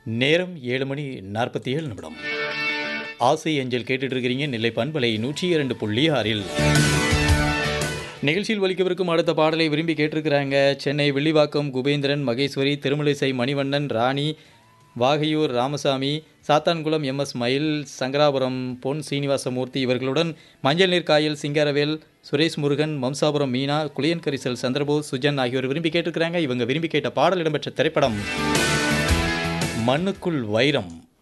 நேரம் ஏழு மணி நாற்பத்தி ஏழு நிமிடம் ஆசை அஞ்சல் கேட்டுட்டு இருக்கிறீங்க நெல்லை பண்பலை நூற்றி இரண்டு புள்ளி ஆறில் நிகழ்ச்சியில் ஒலிக்கவிருக்கும் அடுத்த பாடலை விரும்பி கேட்டிருக்கிறாங்க சென்னை வில்லிவாக்கம் குபேந்திரன் மகேஸ்வரி திருமலிசை மணிவண்ணன் ராணி வாகையூர் ராமசாமி சாத்தான்குளம் எம் எஸ் மயில் சங்கராபுரம் பொன் சீனிவாசமூர்த்தி இவர்களுடன் மஞ்சள் நீர் காயல் சிங்காரவேல் சுரேஷ் முருகன் மம்சாபுரம் மீனா குளியன் கரிசல் சந்திரபோஸ் சுஜன் ஆகியோர் விரும்பி கேட்டிருக்கிறாங்க இவங்க விரும்பி கேட்ட பாடல் இடம்பெற்ற திரைப்படம் மண்ணுக்குள் வைரம்